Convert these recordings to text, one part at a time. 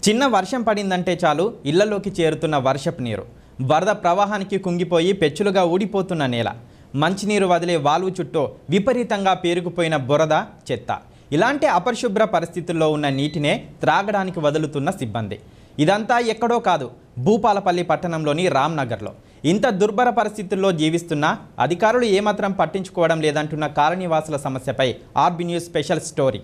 చిన్న వర్షం పడిందంటే చాలు ఇళ్లలోకి చేరుతున్న వర్షపు నీరు వరద ప్రవాహానికి కుంగిపోయి పెచ్చులుగా ఊడిపోతున్న నేల మంచినీరు వదిలే వాల్వు చుట్టూ విపరీతంగా పేరుకుపోయిన బురద చెత్త ఇలాంటి అపరిశుభ్ర పరిస్థితుల్లో ఉన్న నీటినే త్రాగడానికి వదులుతున్న సిబ్బంది ఇదంతా ఎక్కడో కాదు భూపాలపల్లి పట్టణంలోని రామ్నగర్లో ఇంత దుర్భర పరిస్థితుల్లో జీవిస్తున్న అధికారులు ఏమాత్రం పట్టించుకోవడం లేదంటున్న కాలనీవాసుల సమస్యపై RB news special story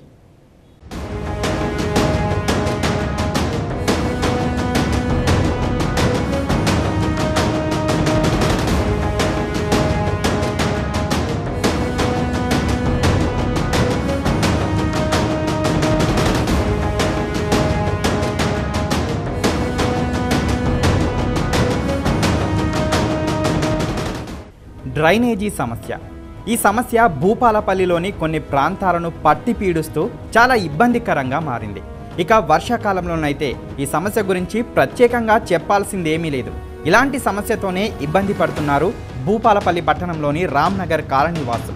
drainage సమస్య ఈ సమస్య భూపాలపల్లిలోని కొన్ని ప్రాంతాలను పట్టి పీడుస్తూ చాలా ఇబ్బందికరంగా మారింది ఇక వర్షాకాలంలోనైతే ఈ సమస్య గురించి ప్రత్యేకంగా చెప్పాల్సిందేమీ లేదు ఇలాంటి సమస్యతోనే ఇబ్బంది పడుతున్నారు భూపాలపల్లి పట్టణంలోని రామ్నగర్ కాలనీ వాసులు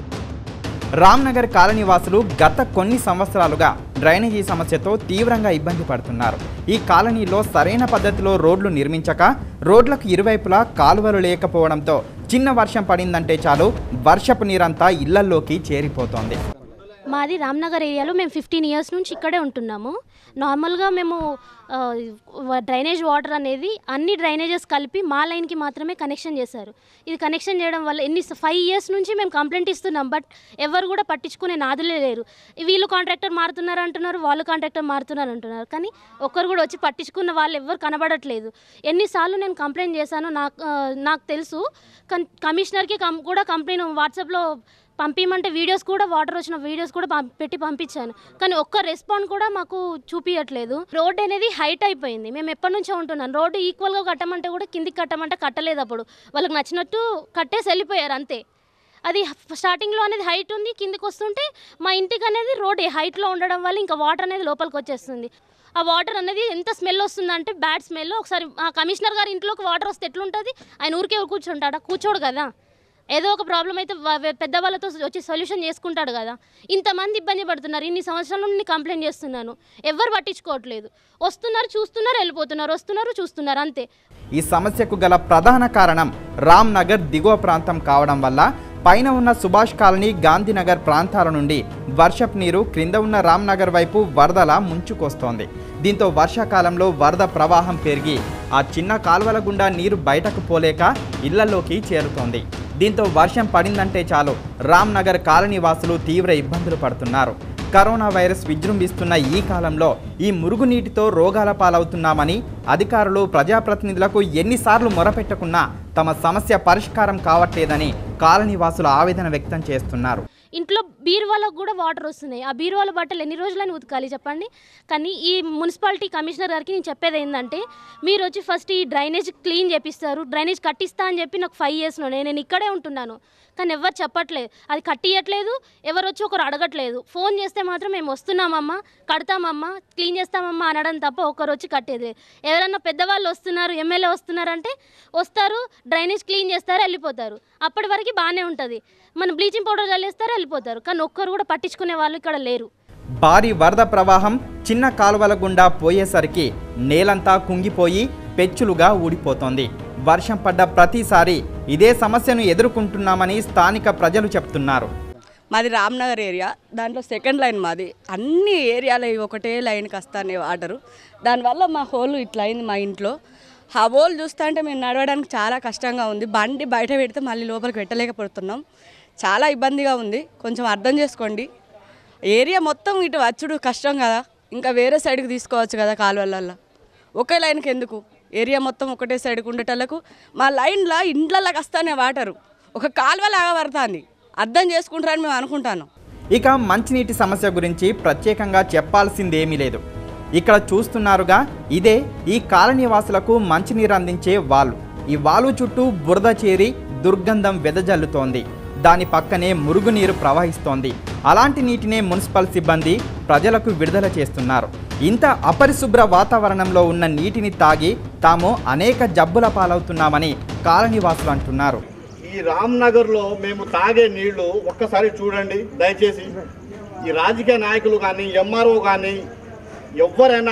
రామ్నగర్ కాలనీవాసులు గత కొన్ని సంవత్సరాలుగా డ్రైనేజీ సమస్యతో తీవ్రంగా ఇబ్బంది పడుతున్నారు ఈ కాలనీలో సరైన పద్ధతిలో రోడ్లు నిర్మించక రోడ్లకు ఇరువైపులా కాలువలు లేకపోవడంతో చిన్న వర్షం పడిందంటే చాలు వర్షపు నీరంతా ఇళ్లల్లోకి చేరిపోతోంది మాది రామ్నగర్ ఏరియాలో మేము ఫిఫ్టీన్ ఇయర్స్ నుంచి ఇక్కడే ఉంటున్నాము నార్మల్గా మేము ఆ, వ- డ్రైనేజ్ వాటర్ అనేది అన్ని డ్రైనేజెస్ కలిపి మా లైన్కి మాత్రమే కనెక్షన్ చేశారు ఇది కనెక్షన్ చేయడం వల్ల ఎన్ని ఫైవ్ ఇయర్స్ నుంచి మేము కంప్లైంట్ ఇస్తున్నాం బట్ ఎవరు కూడా పట్టించుకునే నాదులే లేరు వీళ్ళు కాంట్రాక్టర్ మారుతున్నారు అంటున్నారు వాళ్ళు కాంట్రాక్టర్ మారుతున్నారు అంటున్నారు కానీ ఒక్కరు కూడా వచ్చి పట్టించుకున్న వాళ్ళు ఎవరు కనబడట్లేదు ఎన్నిసార్లు నేను కంప్లైంట్ చేశానో నాకు ఆ, నాకు తెలుసు కన్ కమిషనర్కి కం కూడా కంప్లైంట్ వాట్సాప్లో పంపించమంటే వీడియోస్ కూడా వాటర్ వచ్చిన వీడియోస్ కూడా పం- పెట్టి పంపించాను కానీ ఒక్క రెస్పాండ్ కూడా మాకు చూపించట్లేదు రోడ్ అనేది హైట్ అయిపోయింది మేము ఎప్పటి నుంచో ఉంటున్నాం రోడ్డు ఈక్వల్గా కట్టమంటే కూడా కిందికి కట్టమంటే కట్టలేదు అప్పుడు వాళ్ళకి నచ్చినట్టు కట్టేసి వెళ్ళిపోయారు అంతే అది స్టార్టింగ్లో అనేది హైట్ ఉంది కిందికి వస్తుంటే మా ఇంటికి అనేది రోడ్ హైట్లో ఉండడం వల్ల ఇంకా వాటర్ అనేది లోపలికి వచ్చేస్తుంది ఆ వాటర్ అనేది ఎంత స్మెల్ వస్తుందంటే బ్యాడ్ స్మెల్ ఒకసారి ఆ కమిషనర్ గారి ఇంట్లోకి వాటర్ వస్తే ఎట్లుంటుంది ఆయన ఊరికే కూర్చుంటాడా కూర్చోడు కదా ఏదో ఒక ప్రాబ్లం అయితే వా- వే- పెద్దవాళ్ళతో వచ్చి సొల్యూషన్ చేసుకుంటాడు కదా ఇంతమంది ఇబ్బంది పడుతున్నారు ఇన్ని సంవత్సరాల నుండి నేను కంప్లైంట్ చేస్తున్నాను ఎవరు పట్టించుకోవట్లేదు వస్తున్నారు చూస్తున్నారు వెళ్ళిపోతున్నారు వస్తున్నారు చూస్తున్నారు అంతే ఈ సమస్యకు గల ప్రధాన కారణం రామ్ నగర్ దిగువ ప్రాంతం కావడం వల్ల పైన ఉన్న సుభాష్ కాలనీ గాంధీనగర్ ప్రాంతాల నుండి వర్షపు నీరు క్రింద ఉన్న రామ్ నగర్ వైపు వరదలా ముంచుకొస్తోంది దీంతో వర్షాకాలంలో వరద ప్రవాహం పెరిగి ఆ చిన్న కాలువల గుండా నీరు బయటకు పోలేక ఇళ్లలోకి చేరుతోంది దీంతో వర్షం పడిందంటే చాలు రామ్ నగర్ కాలనీ వాసులు తీవ్ర ఇబ్బందులు పడుతున్నారు కరోనా వైరస్ విజృంభిస్తున్న ఈ కాలంలో ఈ మురుగునీటితో రోగాల పాలవుతున్నామని అధికారులు ప్రజాప్రతినిధులకు ఎన్నిసార్లు మొరపెట్టకున్నా తమ సమస్య పరిష్కారం కావట్లేదని కాలనీవాసులు ఆవేదన వ్యక్తం చేస్తున్నారు ఇంట్లో బీరువాలకు కూడా వాటర్ వస్తున్నాయి ఆ బీరువాల బట్టలు ఎన్ని రోజులని ఉతకాలి చెప్పండి కానీ ఈ మున్సిపాలిటీ కమిషనర్ గారికి నేను చెప్పేది ఏంటంటే మీరు వచ్చి ఫస్ట్ ఈ డ్రైనేజ్ క్లీన్ చేపిస్తారు డ్రైనేజ్ కట్టిస్తా అని చెప్పి నాకు ఫైవ్ ఇయర్స్లో నేను ఇక్కడే ఉంటున్నాను కానీ ఎవరు చెప్పట్లేదు అది కట్టియట్లేదు ఎవరు వచ్చి ఒకరు అడగట్లేదు ఫోన్ చేస్తే మాత్రం మేము వస్తున్నామమ్మా కడతామమ్మా క్లీన్ చేస్తామమ్మా అనడం తప్ప ఒకరు వచ్చి కట్టేది లేదు ఎవరన్నా పెద్దవాళ్ళు వస్తున్నారు ఎమ్మెల్యే వస్తున్నారంటే వస్తారు డ్రైనేజ్ క్లీన్ చేస్తారు వెళ్ళిపోతారు అప్పటి వరకు బాగానే ఉంటుంది మన బ్లీచింగ్ పౌడర్ చల్లేస్తారు వెళ్ళిపోతారు కానీ ఒక్కరు కూడా పట్టించుకునే వాళ్ళు ఇక్కడ లేరు భారీ వరద ప్రవాహం చిన్న కాలువల గుండా పోయేసరికి నేలంతా కుంగిపోయి పెచ్చులుగా ఊడిపోతోంది వర్షం పడ్డ ప్రతిసారి ఇదే సమస్యను ఎదుర్కొంటున్నామని స్థానిక ప్రజలు చెప్తున్నారు మాది రామ్నగర్ ఏరియా దాంట్లో సెకండ్ లైన్ మాది అన్ని ఏరియాలో ఒకటే లైన్కి వస్తాయి వాటరు దానివల్ల మా హోల్ ఇట్లా అయింది మా ఇంట్లో ఆ హోల్ చూస్తా అంటే మేము నడవడానికి చాలా కష్టంగా ఉంది బండి బయట పెడితే మళ్ళీ లోపలికి పెట్టలేకపోతున్నాం చాలా ఇబ్బందిగా ఉంది కొంచెం అర్థం చేసుకోండి ఏరియా మొత్తం ఇటు వచ్చుడు కష్టం కదా ఇంకా వేరే సైడ్కి తీసుకోవచ్చు కదా కాలువలలో ఒకే లైన్కి ఎందుకు ఏరియా మొత్తం ఒకటే సైడ్కి ఉండేటోళ్ళకు మా లైన్లో ఇండ్లలోకి వస్తానే వాటరు ఒక కాలువలాగా పడుతుంది అర్థం చేసుకుంటారని మేము అనుకుంటాను ఇక మంచినీటి సమస్య గురించి ప్రత్యేకంగా చెప్పాల్సిందేమీ లేదు ఇక్కడ చూస్తున్నారుగా ఇదే ఈ కాలనీ వాసులకు మంచినీరు అందించే వాల్వ్ ఈ వాల్వ్ చుట్టూ బురద చేరి దుర్గంధం వెదజల్లుతోంది దాని పక్కనే మురుగునీరు ప్రవహిస్తోంది అలాంటి నీటినే మున్సిపల్ సిబ్బంది ప్రజలకు విడుదల చేస్తున్నారు ఇంత అపరిశుభ్ర వాతావరణంలో ఉన్న నీటిని తాగి తాము అనేక జబ్బుల పాలవుతున్నామని కాలనీవాసులు అంటున్నారు ఈ రామ్నగర్లో మేము తాగే నీళ్లు ఒక్కసారి చూడండి దయచేసి ఈ రాజకీయ నాయకులు కానీ ఎంఆర్ఓ కానీ ఎవరైనా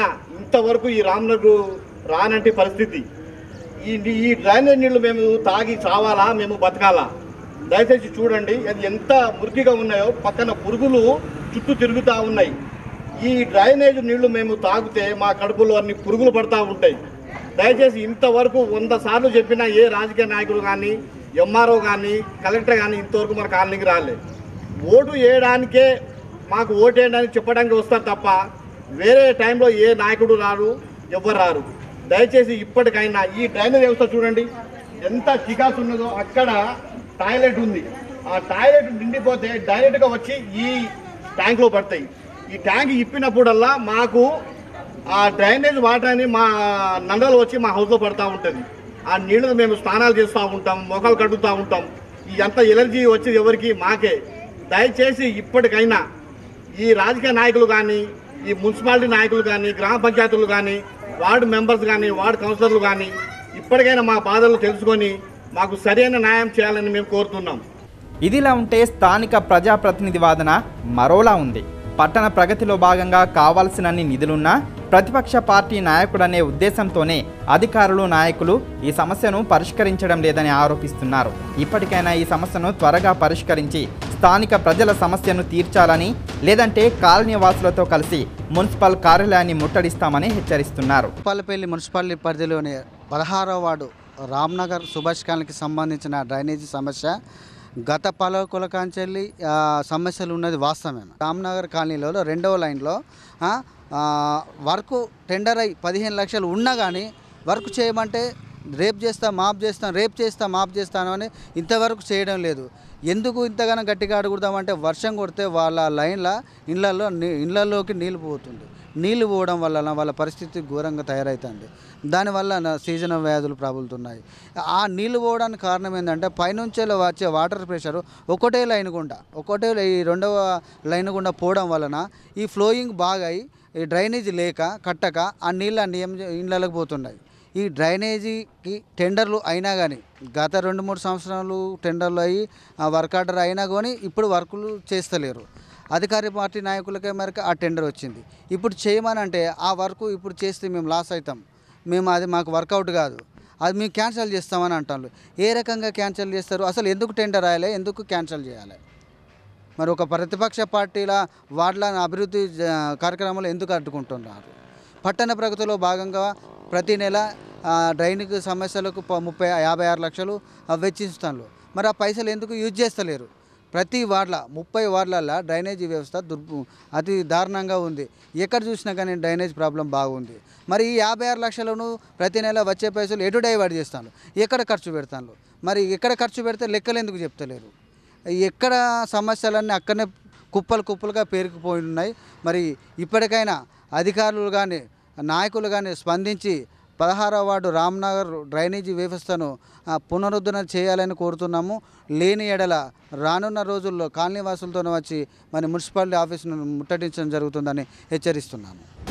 ఇంతవరకు ఈ రామ్నగర్ రానంటి పరిస్థితి ఈ ఈ డ్రైనేజ్ నీళ్లు మేము తాగి చావాలా మేము బతకాలా దయచేసి చూడండి అది ఎంత మురికిగా ఉన్నాయో పక్కన పురుగులు చుట్టూ తిరుగుతూ ఉన్నాయి ఈ డ్రైనేజ్ నీళ్లు మేము తాగితే మా కడుపులో అన్ని పురుగులు పడతా ఉంటాయి దయచేసి ఇంతవరకు వంద సార్లు చెప్పినా ఏ రాజకీయ నాయకుడు కానీ ఎంఆర్ఓ కానీ కలెక్టర్ కానీ ఇంతవరకు మన కాలనీకి రాలే ఓటు వేయడానికే మాకు ఓటు వేయడానికి చెప్పడానికి వస్తారు తప్ప వేరే టైంలో ఏ నాయకుడు రారు ఎవ్వరు రారు దయచేసి ఇప్పటికైనా ఈ డ్రైనేజ్ వ్యవస్థ చూడండి ఎంత చికాసు ఉన్నదో అక్కడ టాయిలెట్ ఉంది ఆ టాయిలెట్ నిండిపోతే డైరెక్ట్గా వచ్చి ఈ ట్యాంక్లో పడతాయి ఈ ట్యాంక్ ఇప్పినప్పుడల్లా మాకు ఆ డ్రైనేజ్ వాటర్ అని మా నండలు వచ్చి మా హౌస్లో పడతా ఉంటుంది ఆ నీళ్ళు మేము స్నానాలు చేస్తూ ఉంటాం మొఖాలు కడుగుతూ ఉంటాం ఈ అంత ఎలర్జీ వచ్చి ఎవరికి మాకే దయచేసి ఇప్పటికైనా ఈ రాజకీయ నాయకులు కానీ ఈ మున్సిపాలిటీ నాయకులు కానీ గ్రామ పంచాయతీలు కానీ వార్డు మెంబర్స్ కానీ వార్డు కౌన్సిలర్లు కానీ ఇప్పటికైనా మా బాధలు తెలుసుకొని మాకు సరైన న్యాయం చేయాలని మేము కోరుతున్నాం ఇదిలా ఉంటే స్థానిక ప్రజాప్రతినిధి వాదన మరోలా ఉంది పట్టణ ప్రగతిలో భాగంగా కావాల్సినన్ని నిధులున్నా ప్రతిపక్ష పార్టీ నాయకుడనే ఉద్దేశంతోనే అధికారులు నాయకులు ఈ సమస్యను పరిష్కరించడం లేదని ఆరోపిస్తున్నారు ఇప్పటికైనా ఈ సమస్యను త్వరగా పరిష్కరించి స్థానిక ప్రజల సమస్యను తీర్చాలని లేదంటే కాలనీ వాసులతో కలిసి మున్సిపల్ కార్యాలయాన్ని ముట్టడిస్తామని హెచ్చరిస్తున్నారు ఉప్పలపల్లి మున్సిపాలిటీ పరిధిలోని పదహారవ వార్డు రామ్నగర్ సుభాష్ కాలనీకి సంబంధించిన డ్రైనేజీ సమస్య గత పలుకుల కాంచెల్లి ఆ, సమస్యలు ఉన్నది వాస్తవమే రామ్నగర్ కాలనీలో రెండవ లైన్లో ఆ, ఆ, వర్క్ టెండర్ అయి పదిహేను లక్షలు ఉన్నా కానీ వర్క్ చేయమంటే రేపు చేస్తా మాప్ చేస్తాం రేపు చేస్తా మాప్ చేస్తాను అని ఇంతవరకు చేయడం లేదు ఎందుకు ఇంతగానో గట్టిగా అడుగుదామంటే వర్షం కొడితే వాళ్ళ లైన్ల ఇళ్ళల్లో నీ- ఇళ్ళల్లోకి నీళ్ళు పోతుంది నీళ్ళు పోవడం వలన వాళ్ళ పరిస్థితి ఘోరంగా తయారవుతుంది దానివల్ల నా- సీజనల్ వ్యాధులు ప్రబలుతున్నాయి ఆ నీళ్ళు పోవడానికి కారణం ఏంటంటే పైనుంచి వచ్చే వాటర్ ప్రెషర్ ఒకటే లైన్ గుండా ఒకటే లై- ఈ రెండవ లైన్ గుండా పోవడం వలన ఈ ఫ్లోయింగ్ బాగా అయి ఈ డ్రైనేజ్ లేక కట్టక ఆ నీళ్ళు అన్ని ఏం చే- ఇళ్ళకి పోతున్నాయి ఈ డ్రైనేజీకి టెండర్లు అయినా కానీ గత రెండు మూడు సంవత్సరాలు టెండర్లు అయ్యి ఆ వర్క్ ఆర్డర్ అయినా కానీ ఇప్పుడు వర్కులు చేస్తలేరు అధికార పార్టీ నాయకులకే మేరకు ఆ టెండర్ వచ్చింది ఇప్పుడు చేయమని అంటే ఆ వర్క్ ఇప్పుడు చేస్తే మేము లాస్ అవుతాం మేము అది మాకు వర్కౌట్ కాదు అది మేము క్యాన్సిల్ చేస్తామని అంటారు ఏ రకంగా క్యాన్సిల్ చేస్తారు అసలు ఎందుకు టెండర్ రాయాలి ఎందుకు క్యాన్సిల్ చేయాలి మరి ఒక ప్రతిపక్ష పార్టీల వార్డుల అభివృద్ధి జ- కార్యక్రమాలు ఎందుకు అడ్డుకుంటున్నారు పట్టణ ప్రగతిలో భాగంగా ప్రతి నెల ఆ, డ్రైనేజ్ సమస్యలకు ప- ముప్పై యాభై ఆరు లక్షలు ఆ, వెచ్చిస్తాను మరి ఆ పైసలు ఎందుకు యూజ్ చేస్తలేరు ప్రతి వార్డుల ముప్పై వార్డులలో డ్రైనేజీ వ్యవస్థ దుర్భు అతి దారుణంగా ఉంది ఎక్కడ చూసినా కానీ డ్రైనేజ్ ప్రాబ్లం బాగుంది మరి ఈ యాభై ఆరు లక్షలను ప్రతి నెల వచ్చే పైసలు ఎటు డైవర్ట్ చేస్తాను ఎక్కడ ఖర్చు పెడతాను మరి ఎక్కడ ఖర్చు పెడితే లెక్కలు ఎందుకు చెప్తలేరు ఎక్కడ సమస్యలన్నీ అక్కడనే కుప్పలు కుప్పలుగా పేరుకుపోయి ఉన్నాయి మరి ఇప్పటికైనా అధికారులు కానీ నాయకులు కానీ స్పందించి పదహారవ వార్డు రామ్నగర్ డ్రైనేజీ వ్యవస్థను ఆ, పునరుద్ధరణ చేయాలని కోరుతున్నాము లేని ఎడల రానున్న రోజుల్లో కాలనీవాసులతో వచ్చి మరి మున్సిపాలిటీ ఆఫీసును ముట్టడించడం జరుగుతుందని హెచ్చరిస్తున్నాను